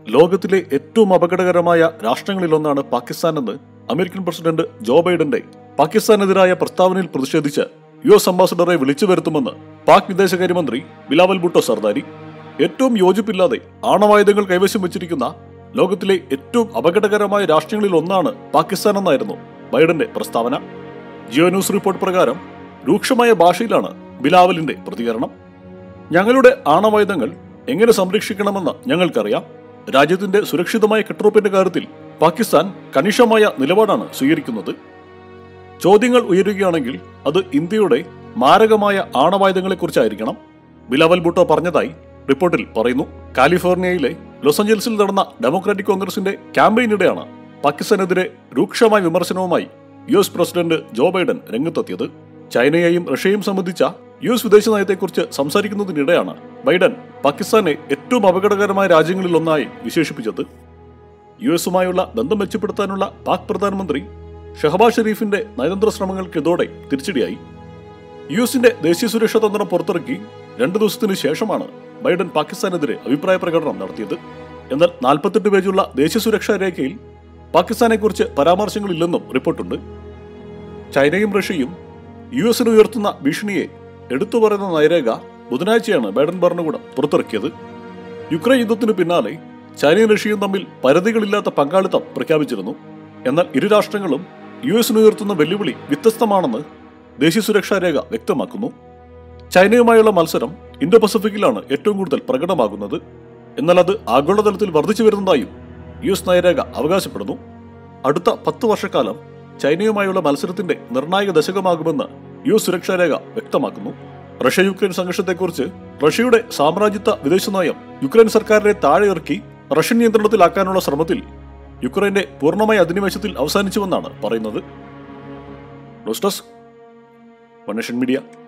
ലോകത്തിലെ ഏറ്റവും അപകടകരമായ രാഷ്ട്രങ്ങളിലൊന്നാണ് പാകിസ്ഥാൻ എന്ന് അമേരിക്കൻ പ്രസിഡന്റ് ജോ ബൈഡന്റെ പാകിസ്ഥാനെതിരായ പ്രസ്താവനയിൽ പ്രതിഷേധിച്ച് യു എസ് അംബാസഡറെ വിളിച്ചു വരുത്തുമെന്ന് പാക് വിദേശകാര്യമന്ത്രി ബിലാവൽ ഭുട്ടോ സർദാരി ഏറ്റവും യോജിപ്പില്ലാതെ ആണവായുധങ്ങൾ കൈവശം വെച്ചിരിക്കുന്ന ലോകത്തിലെ ഏറ്റവും അപകടകരമായ രാഷ്ട്രങ്ങളിൽ ഒന്നാണ് പാകിസ്ഥാൻ എന്നായിരുന്നു ബൈഡന്റെ പ്രസ്താവന ജിയോ ന്യൂസ് റിപ്പോർട്ട് പ്രകാരം രൂക്ഷമായ ഭാഷയിലാണ് ബിലാവലിന്റെ പ്രതികരണം ഞങ്ങളുടെ ആണവായുധങ്ങൾ എങ്ങനെ സംരക്ഷിക്കണമെന്ന് ഞങ്ങൾക്കറിയാം രാജ്യത്തിന്റെ സുരക്ഷിതമായ കെട്ടുറപ്പിന്റെ കാര്യത്തിൽ പാകിസ്ഥാൻ കണിശമായ നിലപാടാണ് സ്വീകരിക്കുന്നത് ചോദ്യങ്ങൾ ഉയരുകയാണെങ്കിൽ അത് ഇന്ത്യയുടെ മാരകമായ ആണവായുധങ്ങളെക്കുറിച്ചായിരിക്കണം ബിലാവൽ ഭുട്ടോ പറഞ്ഞതായി റിപ്പോർട്ടിൽ പറയുന്നു കാലിഫോർണിയയിലെ ലോസ് ആഞ്ചൽസിൽ നടന്ന ഡെമോക്രാറ്റിക് കോൺഗ്രസിന്റെ ക്യാമ്പയിനിടെയാണ് പാകിസ്ഥാനെതിരെ രൂക്ഷമായ വിമർശനവുമായി U S president Joe Biden രംഗത്തെത്തിയത് ചൈനയെയും റഷ്യയും സംബന്ധിച്ച യു എസ് വിദേശ നയത്തെക്കുറിച്ച് സംസാരിക്കുന്നതിനിടെയാണ് ബൈഡൻ പാകിസ്ഥാനെ ഏറ്റവും അപകടകരമായ രാജ്യങ്ങളിൽ ഒന്നായി വിശേഷിപ്പിച്ചത് യു എസുമായുള്ള ബന്ധം മെച്ചപ്പെടുത്താനുള്ള പാക് പ്രധാനമന്ത്രി ഷഹബാസ് ഷെരീഫിന്റെ നയതന്ത്ര ശ്രമങ്ങൾക്ക് ഇതോടെ തിരിച്ചടിയായി യു എസിന്റെ ദേശീയ സുരക്ഷാ തന്ത്രം പുറത്തിറക്കി രണ്ടു ദിവസത്തിനു ശേഷമാണ് ബൈഡൻ പാകിസ്ഥാനെതിരെ അഭിപ്രായ പ്രകടനം നടത്തിയത് എന്നാൽ നാൽപ്പത്തെട്ട് പേജുള്ള ദേശീയ സുരക്ഷാ രേഖയിൽ പാകിസ്ഥാനെക്കുറിച്ച് പരാമർശങ്ങളില്ലെന്നും റിപ്പോർട്ടുണ്ട് ചൈനയും റഷ്യയും യു എസിന് ഉയർത്തുന്ന ഭീഷണിയെ എടുത്തു പറയുന്ന നയരേഖ ബുധനാഴ്ചയാണ് ബൈഡൻ ഭരണകൂടം പുറത്തിറക്കിയത് യുക്രൈൻ യുദ്ധത്തിനു പിന്നാലെ ചൈനയും റഷ്യയും തമ്മിൽ പരിധികളില്ലാത്ത പങ്കാളിത്തം പ്രഖ്യാപിച്ചിരുന്നു എന്നാൽ ഇരു രാഷ്ട്രങ്ങളും യു എസിന് ഉയർത്തുന്ന വെല്ലുവിളി വ്യത്യസ്തമാണെന്ന് ദേശീയ സുരക്ഷാ രേഖ വ്യക്തമാക്കുന്നു ചൈനയുമായുള്ള മത്സരം ഇന്തോ പസഫിക്കിലാണ് ഏറ്റവും കൂടുതൽ പ്രകടമാകുന്നത് എന്നാൽ അത് ആഗോളതലത്തിൽ വർദ്ധിച്ചു വരുന്നതായും യു എസ് നയരേഖ അവകാശപ്പെടുന്നു അടുത്ത പത്ത് വർഷക്കാലം ചൈനയുമായുള്ള മത്സരത്തിന്റെ നിർണായക ദശകമാകുമെന്ന് യു എസ് സുരക്ഷാ രേഖ വ്യക്തമാക്കുന്നു റഷ്യ യുക്രൈൻ സംഘർഷത്തെക്കുറിച്ച് റഷ്യയുടെ സാമ്രാജ്യത്വ വിദേശ നയം യുക്രൈൻ സർക്കാരിനെ താഴെ ഇറക്കി റഷ്യൻ നിയന്ത്രണത്തിലാക്കാനുള്ള ശ്രമത്തിൽ യുക്രൈന്റെ പൂർണ്ണമായ അധിനിവേശത്തിൽ അവസാനിച്ചുവെന്നാണ് പറയുന്നത് news desk One Nation media